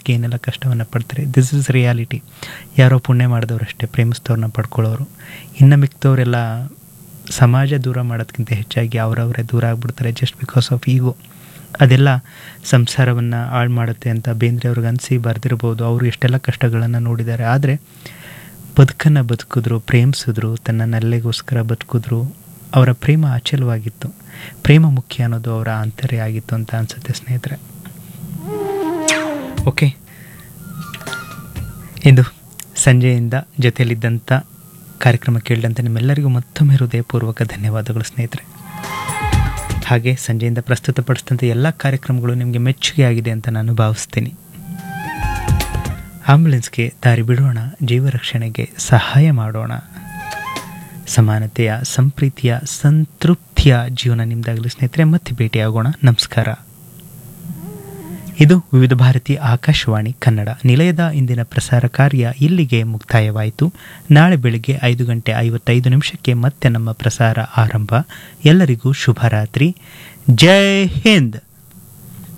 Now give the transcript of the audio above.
ಪ್ರೇಮಿಸೋದಕ್ಕೆ ಏನೆಲ್ಲ ಕಷ್ಟವನ್ನು ಪಡ್ತಾರೆ ದಿಸ್ ಇಸ್ ರಿಯಾಲಿಟಿ ಯಾರೋ ಪುಣ್ಯ ಮಾಡಿದವರಷ್ಟೇ ಪ್ರೇಮಿಸಿದವ್ರನ್ನ ಪಡ್ಕೊಳ್ಳೋರು ಇನ್ನು ಮಿಕ್ತವರೆಲ್ಲ ಸಮಾಜ ದೂರ ಮಾಡೋದಕ್ಕಿಂತ ಹೆಚ್ಚಾಗಿ ಅವರವರೇ ದೂರ ಆಗಿಬಿಡ್ತಾರೆ ಜಸ್ಟ್ ಬಿಕಾಸ್ ಆಫ್ ಈಗೋ ಅದೆಲ್ಲ ಸಂಸಾರವನ್ನು ಹಾಳು ಮಾಡುತ್ತೆ ಅಂತ ಬೇಂದ್ರೆ ಅವ್ರಿಗೆ ಅನಿಸಿ ಬರೆದಿರ್ಬೋದು ಅವರು ಎಷ್ಟೆಲ್ಲ ಕಷ್ಟಗಳನ್ನು ನೋಡಿದ್ದಾರೆ ಆದರೆ ಬದುಕನ್ನು ಬದುಕಿದ್ರು ಪ್ರೇಮಿಸಿದ್ರು ತನ್ನ ನಲ್ಲೆಗೋಸ್ಕರ ಬದುಕಿದ್ರು ಅವರ ಪ್ರೇಮ ಅಚಲವಾಗಿತ್ತು ಪ್ರೇಮ ಮುಖ್ಯ ಅನ್ನೋದು ಅವರ ಆಂತರ್ಯ ಆಗಿತ್ತು ಅಂತ ಅನಿಸುತ್ತೆ ಸ್ನೇಹಿತರೆ ಓಕೆ ಇಂದು ಸಂಜೆಯಿಂದ ಜೊತೆಯಲ್ಲಿದ್ದಂಥ ಕಾರ್ಯಕ್ರಮ ಕೇಳಿದಂಥ ನಿಮ್ಮೆಲ್ಲರಿಗೂ ಮತ್ತೊಮ್ಮೆ ಹೃದಯಪೂರ್ವಕ ಧನ್ಯವಾದಗಳು ಸ್ನೇಹಿತರೆ ಹಾಗೆ ಸಂಜೆಯಿಂದ ಪ್ರಸ್ತುತಪಡಿಸಿದಂಥ ಎಲ್ಲ ಕಾರ್ಯಕ್ರಮಗಳು ನಿಮಗೆ ಮೆಚ್ಚುಗೆ ಆಗಿದೆ ಅಂತ ನಾನು ಭಾವಿಸ್ತೀನಿ ಆಂಬ್ಯುಲೆನ್ಸ್ಗೆ ದಾರಿ ಬಿಡೋಣ ಜೀವ ರಕ್ಷಣೆಗೆ ಸಹಾಯ ಮಾಡೋಣ ಸಮಾನತೆಯ ಸಂಪ್ರೀತಿಯ ಸಂತೃಪ್ತಿಯ ಜೀವನ ನಿಮ್ದಾಗಲಿ ಸ್ನೇಹಿತರೆ ಮತ್ತೆ ಭೇಟಿಯಾಗೋಣ ನಮಸ್ಕಾರ ಇದು ವಿವಿಧ ಭಾರತಿ ಆಕಾಶವಾಣಿ ಕನ್ನಡ ನಿಲಯದ ಇಂದಿನ ಪ್ರಸಾರ ಕಾರ್ಯ ಇಲ್ಲಿಗೆ ಮುಕ್ತಾಯವಾಯಿತು ನಾಳೆ ಬೆಳಿಗ್ಗೆ ಐದು ಗಂಟೆ ಐವತ್ತೈದು ನಿಮಿಷಕ್ಕೆ ಮತ್ತೆ ನಮ್ಮ ಪ್ರಸಾರ ಆರಂಭ ಎಲ್ಲರಿಗೂ ಶುಭರಾತ್ರಿ ಜೈ ಹಿಂದ್